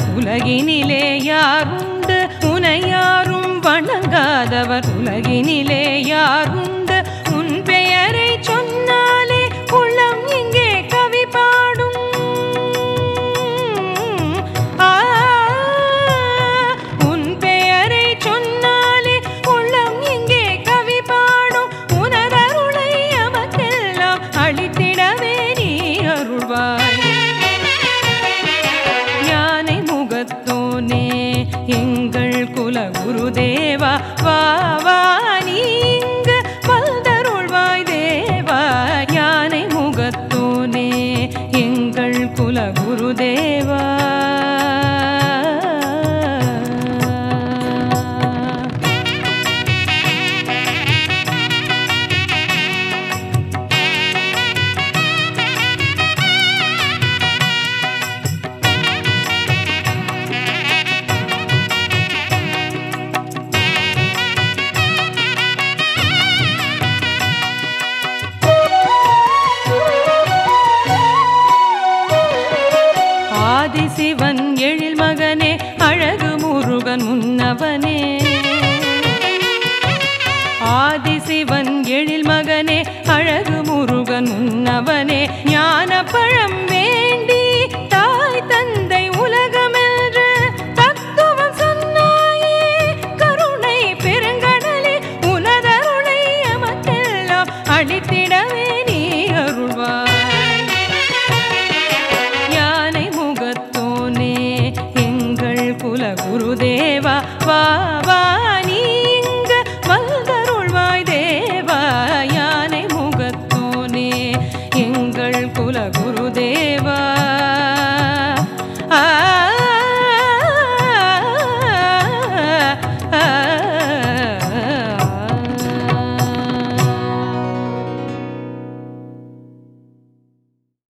உலகினிலே யாருண்டு உனை யாரும் வணங்காதவர் உலகினிலே யாருண்டு உன் பெயரை சொன்னாலே உள்ளம் இங்கே கவி பாடும் ஆ, உன் பெயரை சொன்னாலே உள்ளம் இங்கே கவி பாடும் உனதருளை எமக்கெல்லாம் அளித்திடவே நீ அருள்வாய் யானை முகத்தோனே எங்கள் குல குருதேவா வா வா நீ இங்கு வந்தருள்வாய் தேவா யானை முகத்தோனே எங்கள் குல குருதேவா ஆதிசிவன் எழில் மகனே அழகு முருகன் முன்னவனே ஆதிசிவன் எழில் மகனே அழகு முருகன் முன்னவனே ஞான பழம் வேண்டி தாய் தந்தை உலகமென்று தத்துவம் சொன்னாயே கருணை பெருங்கடலே உனதருளை எமக்கெல்லாம் அளித்திடவே நீ அருள்வாய் யானை முகத்தோனே எங்கள் குல குருதேவா வா வா நீ